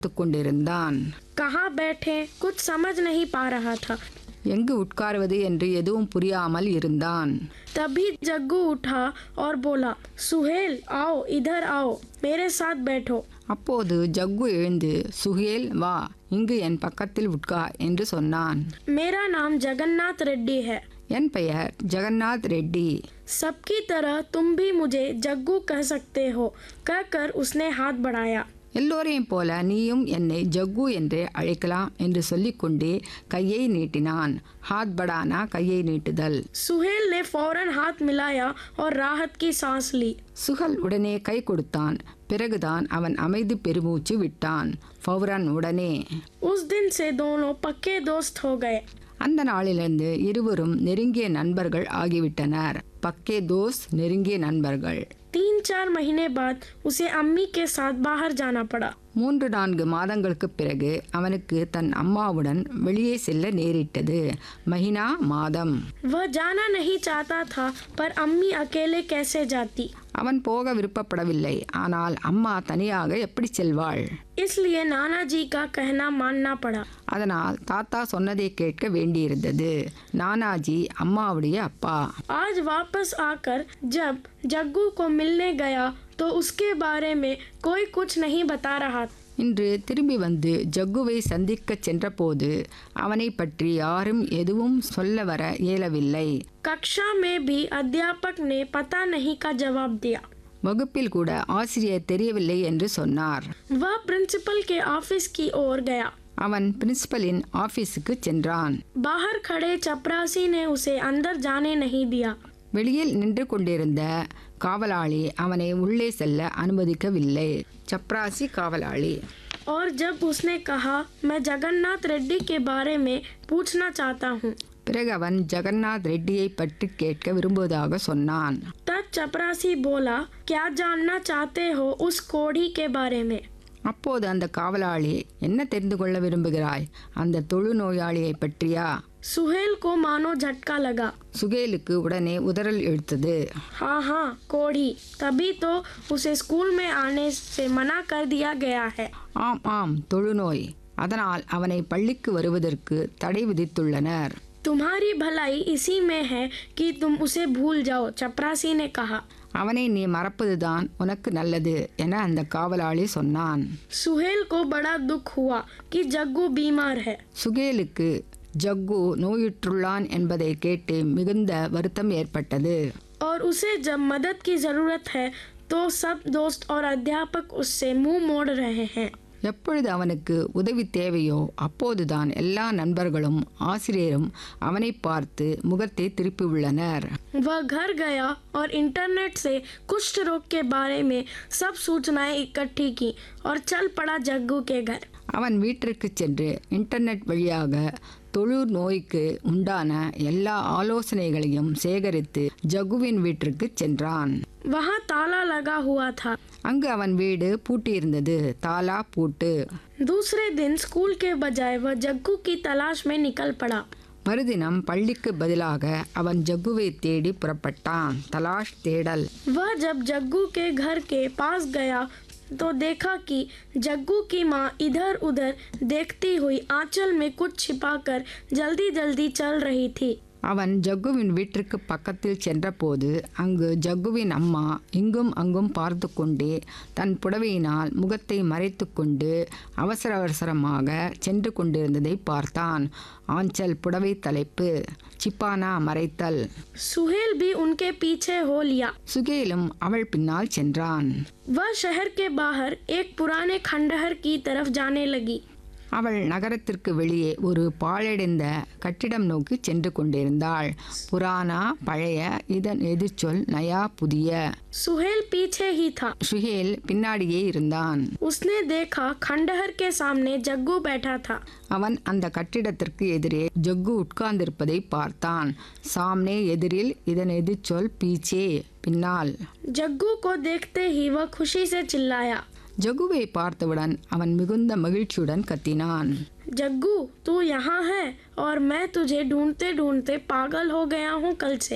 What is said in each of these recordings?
கொண்டிருந்தான் कहाँ बैठे कुछ समझ नहीं पा रहा था எங்கு உட்காருவது என்று எதுவும் புரியாமல் இருந்தான் तभी जग्गू उठा और बोला सुहेल आओ इधर आओ मेरे साथ बैठो அப்போது ஜக்கு எழுந்து சுஹேல் வா இங்கு என் பக்கத்தில் உட்கார் என்று சொன்னான் मेरा नाम जगन्नाथ रेड्डी है என் பெயர் ஜெகநாத் ரெட்டி सबकी तरह तुम भी मुझे जग्गू कह सकते हो कहकर उसने हाथ बढ़ाया எல்லோரையும் போல நீயும் என்னை ஜக்கு என்றே அழைக்கலாம் என்று சொல்லிக்கொண்டே கையை நீட்டினான் ஹாத் படானா கையை நீட்டுதல் सुहेल ने फौरन हाथ मिलाया और राहत की सांस ली சுகல் உடனே கை கொடுத்தான் பிறகுதான் அவன் அமைதி பெருமூச்சு விட்டான் ஃபௌரன் உடனே उस दिन से दोनों पक्के दोस्त हो गए அந்த நாளிலிருந்து இருவரும் நெருங்கிய நண்பர்கள் ஆகிவிட்டனர் பக்கே தோஸ் நெருங்கிய நண்பர்கள் तीन चार महीने बाद उसे अम्मी के साथ बाहर जाना पड़ा மூன்று நான்கு மாதங்களுக்கு பிறகு அவனுக்கு தன் அம்மாவுடன் வெளியே செல்ல நேரிட்டது மஹினா மாதம் वह जाना नहीं चाहता था पर अम्मी अकेले कैसे जाती அவன் போக விருப்பப்படவில்லை ஆனால் அம்மா தனியாக எப்படி செல்வாள் इसलिए नाना जी का कहना मानना पड़ा அதனால் தாத்தா சொன்னதை கேட்க வேண்டியிருந்தது நானாஜி அம்மாவுடைய அப்பா आज वापस आकर जब जग्गू को मिलने गया तो उसके बारे में कोई कुछ नहीं बता रहा இன்று திரும்பி வந்து ஜக்குவை சந்திக்கச் சென்றபோது அவனை பற்றி யாரும் எதுவும் சொல்ல வர இயலவில்லை कक्षा में भी अध्यापक ने पता नहीं का जवाब दिया வகுப்பில் கூட ஆசிரியர் தெரியவில்லை என்று சொன்னார் वह प्रिंसिपल के ऑफिस की ओर गया அவன் பிரின்சிபலின் ஆபீஸுக்கு சென்றான் बाहर खड़े चपरासी ने उसे अंदर जाने नहीं दिया வெளியில் நின்று கொண்டிருந்த காவலாளி அவனை உள்ளே செல்ல அனுமதிக்கவில்லை சப்ராசி காவலாளி और जब उसने कहा मैं जगन्नाथ रेड्डी के बारे में पूछना चाहता हूँ பிறகு அவன் ஜெகநாத் ரெட்டியை பற்றி கேட்க விரும்புவதாக சொன்னான் तब चपरासी बोला क्या जानना चाहते हो उस कोढ़ी के बारे में அப்போது அந்த காவலாளி என்ன தெரிந்து கொள்ள விரும்புகிறாய் அந்த தொழுநோயாளியை பற்றியா सुहेल को मानो झटका लगा சுகேலுக்கு உடனே உதறல் இழுத்தது हाँ हाँ कोढ़ी तभी तो उसे स्कूल में आने से मना कर दिया गया है ஆம் ஆம் தொழுநோய் அதனால் அவனை பள்ளிக்கு வருவதற்கு தடை விதித்துள்ளனர் तुम्हारी भलाई इसी में है कि तुम उसे भूल जाओ चपरासी ने कहा அவனை நீ மறப்பதுதான் உனக்கு நல்லது என அந்த காவலாளி சொன்னான் सुहेल को बड़ा दुख हुआ कि जग्गू बीमार है சுகேலுக்கு ஜக்கு நோயுற்றுள்ளான் என்பதை கேட்டு மிகுந்த வருத்தம் ஏற்பட்டது और उसे जब मदद की जरूरत है तो सब दोस्त और अध्यापक उससे मुंह मोड़ रहे हैं எப்பொழுது அவனுக்கு உதவி தேவையோ அப்போதுதான் எல்லா நண்பர்களும் ஆசிரியரும் அவனை பார்த்து முகத்தை திருப்பியுள்ளனர் वह घर गया और इंटरनेट से कुष्ठ रोग के बारे में सब सूचनाएं इकट्ठी की और चल पड़ा जग्गू के घर அவன் வீட்டிற்கு சென்று இன்டர்நெட் வழியாக தொழு நோய்க்கு உண்டான எல்லா ஆலோசனைகளையும் சேகரித்து ஜகுவின் வீட்டிற்கு சென்றான் वहाँ ताला लगा हुआ था அங்கு அவன் வீடு பூட்டியிருந்தது தாலா பூட்டு दूसरे दिन स्कूल के बजाय वह जग्गू की तलाश में निकल पड़ा மறுதினம் பள்ளிக்கு பதிலாக அவன் ஜக்குவை தேடி புறப்பட்டான் தலாஷ் தேடல் वह जब जग्गू के घर के पास गया तो देखा कि जग्गू की माँ इधर उधर देखती हुई आंचल में कुछ छिपाकर जल्दी जल्दी चल रही थी அவன் ஜக்குவின் வீட்டிற்கு பக்கத்தில் சென்றபோது அங்கு ஜக்குவின் அம்மா இங்கும் அங்கும் பார்த்து கொண்டே தன் புடவையினால் முகத்தை மறைத்து கொண்டு அவசர அவசரமாக சென்று கொண்டிருந்ததை பார்த்தான் ஆஞ்சல் புடவை தலைப்பு சிப்பானா மறைத்தல் सुहेल भी उनके पीछे हो लिया சுகேலும் அவள் பின்னால் சென்றான் वह शहर के बाहर एक पुराने खंडहर की तरफ जाने लगी அவள் நகரத்திற்கு வெளியே ஒரு பாழடைந்த கட்டிடம் நோக்கி சென்று கொண்டிருந்தாள் புராணா பழைய இதன் எதிர்ச்சொல் நயா புதிய सुहेल पीछे ही था சுஹேல் பின்னாடியே இருந்தான் उसने देखा खंडहर के सामने जग्गू बैठा था அவன் அந்த கட்டிடத்திற்கு எதிரே ஜக்கு உட்கார்ந்திருப்பதை பார்த்தான் சாம்னே எதிரில் இதன் எதிர்ச்சொல் பீச்சே பின்னால் जग्गू को देखते ही वह खुशी से चिल्लाया ஜகுவை பார்த்தவுடன் அவன் மிகுந்த மகிழ்ச்சியுடன் கத்தினான் जग्गू तू यहाँ है और मैं तुझे ढूंढते ढूंढते पागल हो गया हूँ कल से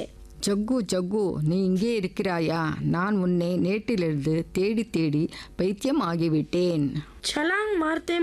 ஜக்கு ஜக்கு நீ இங்கே இருக்கிறாயா நான் உன்னை நேற்றிலிருந்து தேடி தேடி பைத்தியம் ஆகிவிட்டேன் छलांग मारते